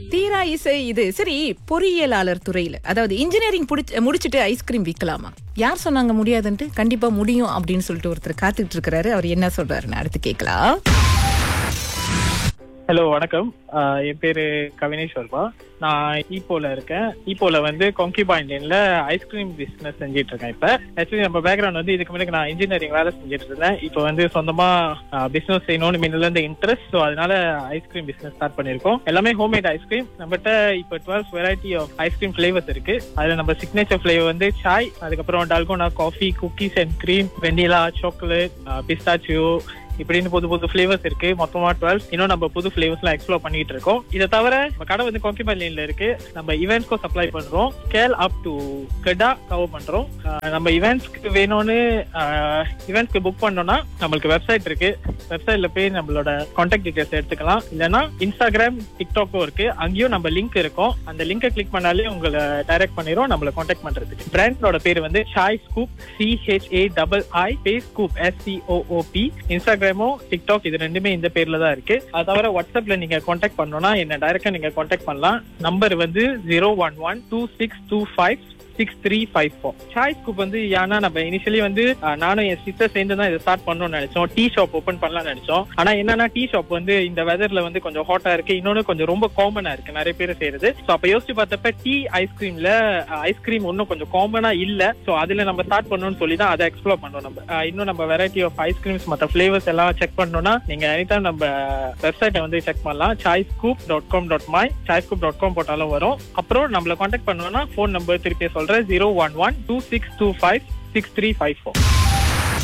தீரா இசை இது சரி பொறியியலாளர் துறையில அதாவது இன்ஜினியரிங் முடிச்சிட்டு ஐஸ்கிரீம் விற்கலாமா யார் சொன்னாங்க முடியாதுன்ட்டு கண்டிப்பா முடியும் அப்படின்னு சொல்லிட்டு ஒருத்தர் காத்துக்கிட்டு இருக்கிறாரு அவர் என்ன சொல்றாருன்னு அடுத்து கேட்கலாம் ஹலோ வணக்கம் ஆஹ் என் பேரு கவினேஷ் வர்மா நான் ஈப்போல இருக்கேன் ஈப்போல வந்து கொங்கி பாயிண்ட்ல ஐஸ்கிரீம் பிசினஸ் செஞ்சுட்டு இருக்கேன் இப்ப ஆக்சுவலி நம்ம பேக்ரவுண்ட் வந்து இதுக்கு முன்னாடி நான் இன்ஜினியரிங் வேலை செஞ்சுட்டு இருந்தேன் இப்போ வந்து சொந்தமா பிசினஸ் செய்யணும்னு முன்னில இருந்து இன்ட்ரெஸ்ட் ஸோ அதனால ஐஸ்கிரீம் பிசினஸ் ஸ்டார்ட் பண்ணிருக்கோம் எல்லாமே ஹோம்மேட் ஐஸ்கிரீம் நம்மகிட்ட இப்போ twelve variety of ice cream flavours இருக்கு அதுல நம்ம சிக்னேச்சர் ஃபிளேவர் வந்து சாய் அதுக்கப்புறம் dalgona coffee cookies and cream vanilla chocolate pistachio இப்படின்னு புது புது ஃபிளேவர்ஸ் இருக்கு மொத்தமா டுவெல் இன்னும் நம்ம புது ஃபிளேவர்ஸ் எல்லாம் எக்ஸ்ப்ளோர் பண்ணிட்டு இருக்கோம் இதை தவிர நம்ம கடை வந்து கொங்கிமல்லியில இருக்கு நம்ம இவெண்ட்ஸ்க்கும் சப்ளை பண்றோம் scale up to Kedah cover பண்றோம் ஆஹ் நம்ம இவெண்ட்ஸ்க்கு வேணும்னு இவெண்ட்ஸ்க்கு புக் பண்ணோம்னா நம்மளுக்கு வெப்சைட் இருக்கு வெப்சைட்ல போய் நம்மளோட கான்டாக்ட் டீடைல்ஸ் எடுத்துக்கலாம் இல்லைன்னா இன்ஸ்டாகிராம் டிக்டாக்கும் இருக்கு அங்கேயும் நம்ம லிங்க் இருக்கும் அந்த லிங்கை கிளிக் பண்ணாலே உங்களை டைரக்ட் பண்ணிரும் நம்மள கான்டாக்ட் பண்றதுக்கு பிராண்டோட பேர் வந்து Chai scoop CHA double I P scoop SCOOP இன்ஸ்டாகிராமும் டிக்டாக் இது ரெண்டுமே இந்த பேர்ல தான் இருக்கு அது தவிர வாட்ஸ்அப்ல நீங்க கான்டாக்ட் பண்ணணும்னா என்ன டைரக்டா நீங்க கான்டாக்ட் பண்ணலாம் நம்பர் வந்து zero one one two six two five six three five four Chai scoop வந்து ஏன்னா நம்ம இனிஷியலி வந்து அஹ், நானும் என் சிஸ்டர் சேர்ந்து தான் இதை ஸ்டார்ட் பண்ணணும்னு நினைச்சோம் டீ ஷாப் ஓபன் பண்ணலாம்னு நினைச்சோம் ஆனா என்னன்னா டீ ஷாப் வந்து இந்த வெதர்ல வந்து கொஞ்சம் ஹாட்டா இருக்கு இன்னொன்னு கொஞ்சம் ரொம்ப காமனா இருக்கு நிறைய பேர் செய்யறது ஸோ அப்ப யோசிச்சு பார்த்தப்ப டீ ஐஸ்கிரீம்ல ஐஸ்கிரீம் இன்னும் கொஞ்சம் காமனா இல்ல ஸோ அதுல நம்ம ஸ்டார்ட் பண்ணணும்னு சொல்லி தான் அதை எக்ஸ்ப்ளோர் பண்ணோம் நம்ம அஹ், இன்னும் நம்ம வெரைட்டி ஆஃப் ஐஸ்கிரீம்ஸ் மற்ற ஃபிளேவர்ஸ் எல்லாம் செக் பண்ணணும்னா நீங்க எனி டைம் நம்ம வெப்சைட்டை வந்து செக் பண்ணலாம் chai scoop dot com dot my chai scoop dot com போட்டாலும் வரும் அப்புறம் நம்மள கான்டாக்ட் பண்ணணும்னா ஃபோன் நம்பர் திருப்பி சொல்றேன் zero one one two six two five six three five four